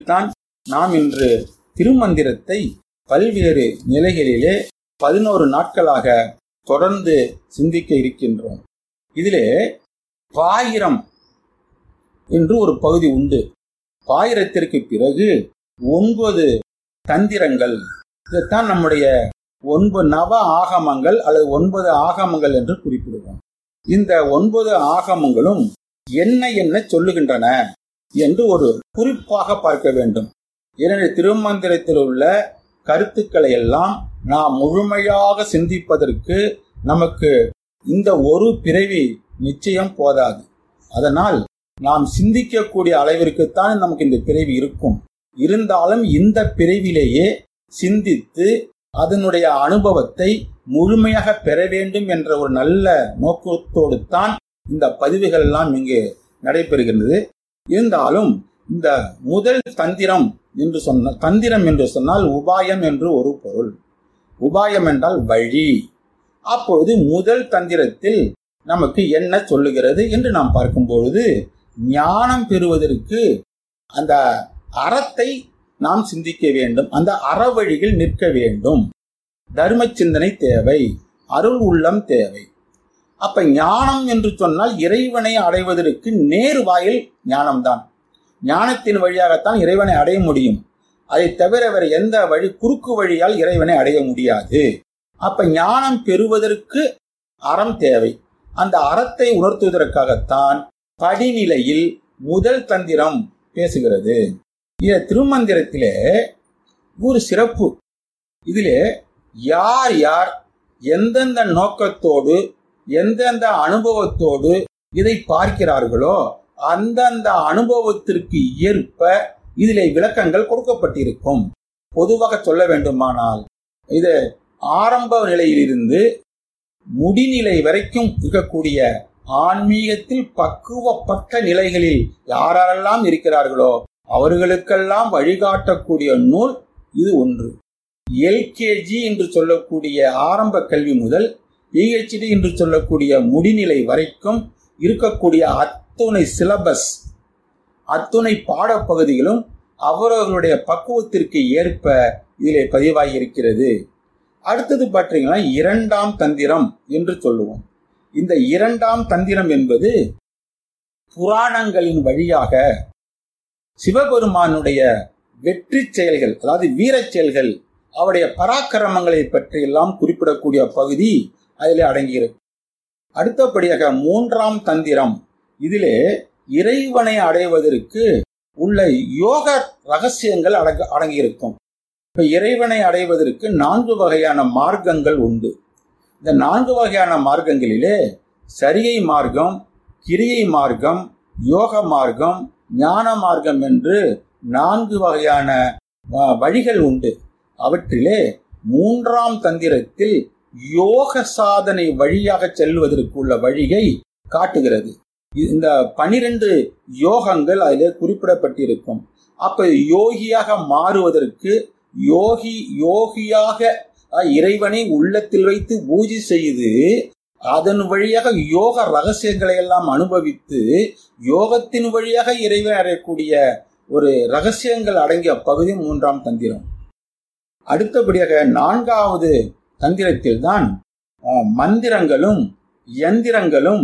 பற்றித்தான் நாம் இன்று திருமந்திரத்தை பல்வேறு நிலைகளிலே பதினோரு நாட்களாக தொடர்ந்து சிந்திக்க இருக்கின்றோம் இதிலே பாயிரம் என்று ஒரு பகுதி உண்டு பாயிரத்திற்கு பிறகு ஒன்பது தந்திரங்கள் இதைத்தான் நம்முடைய ஒன்பது நவ ஆகமங்கள் அல்லது ஒன்பது ஆகமங்கள் என்று குறிப்பிடுவோம் இந்த ஒன்பது ஆகமங்களும் என்ன என்ன சொல்லுகின்றன என்று ஒரு குறிப்பாக பார்க்க வேண்டும் ஏனெனில் திருமந்திரத்தில் உள்ள கருத்துக்களை எல்லாம் நாம் முழுமையாக சிந்திப்பதற்கு நமக்கு இந்த ஒரு பிறவி நிச்சயம் போதாது அதனால் நாம் சிந்திக்கக்கூடிய அளவிற்குத்தான் நமக்கு இந்த பிறவி இருக்கும் இருந்தாலும் இந்த பிறவிலேயே சிந்தித்து அதனுடைய அனுபவத்தை முழுமையாக பெற வேண்டும் என்ற ஒரு நல்ல நோக்கத்தோடு தான் இந்த பதிவுகள் எல்லாம் இங்கு நடைபெறுகின்றது இருந்தாலும் இந்த முதல் தந்திரம் என்று சொன்ன தந்திரம் என்று சொன்னால் உபாயம் என்று ஒரு பொருள் உபாயம் என்றால் வழி அப்பொழுது முதல் தந்திரத்தில் நமக்கு என்ன சொல்லுகிறது என்று நாம் பார்க்கும் பொழுது ஞானம் பெறுவதற்கு அந்த அறத்தை நாம் சிந்திக்க வேண்டும் அந்த அறவழியில் நிற்க வேண்டும் தர்ம சிந்தனை தேவை அருள் உள்ளம் தேவை அப்ப ஞானம் என்று சொன்னால் இறைவனை அடைவதற்கு நேர் வாயில் ஞானம்தான் ஞானத்தின் வழியாகத்தான் இறைவனை அடைய முடியும் அதை தவிர வேறு எந்த வழி குறுக்கு வழியால் இறைவனை அடைய முடியாது அப்ப ஞானம் பெறுவதற்கு அறம் தேவை அந்த அறத்தை உணர்த்துவதற்காகத்தான் படிநிலையில் முதல் தந்திரம் பேசுகிறது இந்த திருமந்திரத்திலே ஒரு சிறப்பு இதிலே யார் யார் எந்தெந்த நோக்கத்தோடு எந்தெந்த அனுபவத்தோடு இதை பார்க்கிறார்களோ அந்தந்த அனுபவத்திற்கு ஏற்ப இதிலே விளக்கங்கள் கொடுக்கப்பட்டிருக்கும் பொதுவாக சொல்ல வேண்டுமானால் இது ஆரம்ப நிலையிலிருந்து முடிநிலை வரைக்கும் இருக்கக்கூடிய ஆன்மீகத்தில் பக்குவப்பட்ட நிலைகளில் யாரெல்லாம் இருக்கிறார்களோ அவர்களுக்கெல்லாம் வழிகாட்டக்கூடிய நூல் இது ஒன்று எல்கேஜி என்று சொல்லக்கூடிய ஆரம்ப கல்வி முதல் பிஹெச்டி என்று சொல்லக்கூடிய முடிநிலை வரைக்கும் இருக்கக்கூடிய அத்துணை சிலபஸ் அத்துணை பாடப்பகுதிகளும் அவரவர்களுடைய பக்குவத்திற்கு ஏற்ப இதிலே பதிவாகி இருக்கிறது அடுத்தது பார்த்தீங்கன்னா இரண்டாம் தந்திரம் என்று சொல்லுவோம் இந்த இரண்டாம் தந்திரம் என்பது புராணங்களின் வழியாக சிவபெருமானுடைய வெற்றி செயல்கள் அதாவது வீரச் செயல்கள் அவருடைய பராக்கிரமங்களை பற்றி எல்லாம் குறிப்பிடக்கூடிய பகுதி அதிலே அடங்கியிருக்கு அடுத்தபடியாக மூன்றாம் தந்திரம் இதிலே இறைவனை அடைவதற்கு உள்ள யோக ரகசியங்கள் அடங்க அடங்கியிருக்கும் இப்ப இறைவனை அடைவதற்கு நான்கு வகையான மார்க்கங்கள் உண்டு இந்த நான்கு வகையான மார்க்கங்களிலே சரியை மார்க்கம் கிரியை மார்க்கம் யோக மார்க்கம் ஞான மார்க்கம் என்று நான்கு வகையான வழிகள் உண்டு அவற்றிலே மூன்றாம் தந்திரத்தில் யோக சாதனை வழியாக செல்வதற்கு உள்ள வழியை காட்டுகிறது இந்த பனிரெண்டு யோகங்கள் அதிலே குறிப்பிடப்பட்டிருக்கும் அப்ப யோகியாக மாறுவதற்கு யோகி யோகியாக இறைவனை உள்ளத்தில் வைத்து பூஜை செய்து அதன் வழியாக யோக ரகசியங்களை எல்லாம் அனுபவித்து யோகத்தின் வழியாக இறைவன் அடையக்கூடிய ஒரு ரகசியங்கள் அடங்கிய பகுதி மூன்றாம் தந்திரம் அடுத்தபடியாக நான்காவது தந்திரத்தில் தான் மந்திரங்களும் எந்திரங்களும்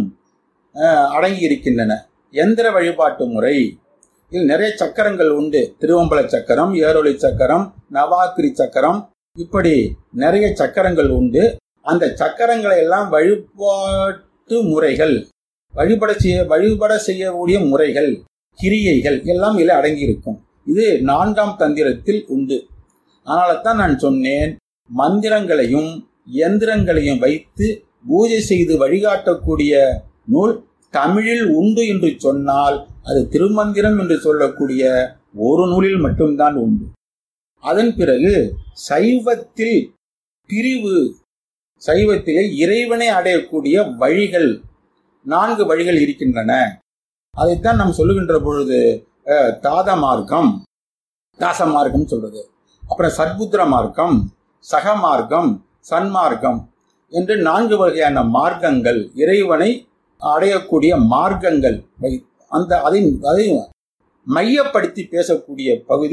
அடங்கி இருக்கின்றன எந்திர வழிபாட்டு முறை இதில் நிறைய சக்கரங்கள் உண்டு திருவம்பல சக்கரம் ஏரொளி சக்கரம் நவாக்கிரி சக்கரம் இப்படி நிறைய சக்கரங்கள் உண்டு அந்த சக்கரங்களை எல்லாம் வழிபாட்டு முறைகள் வழிபட செய்ய வழிபட செய்யக்கூடிய முறைகள் கிரியைகள் எல்லாம் இதில் அடங்கி இருக்கும் இது நான்காம் தந்திரத்தில் உண்டு அதனால தான் நான் சொன்னேன் மந்திரங்களையும் எந்திரங்களையும் வைத்து பூஜை செய்து வழிகாட்டக்கூடிய நூல் தமிழில் உண்டு என்று சொன்னால் அது திருமந்திரம் என்று சொல்லக்கூடிய ஒரு நூலில் மட்டும்தான் உண்டு அதன் பிறகு சைவத்தில் பிரிவு சைவத்திலே இறைவனை அடையக்கூடிய வழிகள் நான்கு வழிகள் இருக்கின்றன அதைத்தான் நாம் சொல்லுகின்ற பொழுது தாத மார்க்கம் தாச மார்க்கம் சொல்றது அப்புறம் சத்புத்திர மார்க்கம் சக மார்க்கம் சன்மார்க்கம் என்று நான்கு வகையான மார்க்கங்கள் இறைவனை அடையக்கூடிய மார்க்கங்கள் அந்த அதை அதை மையப்படுத்தி பேசக்கூடிய பகுதி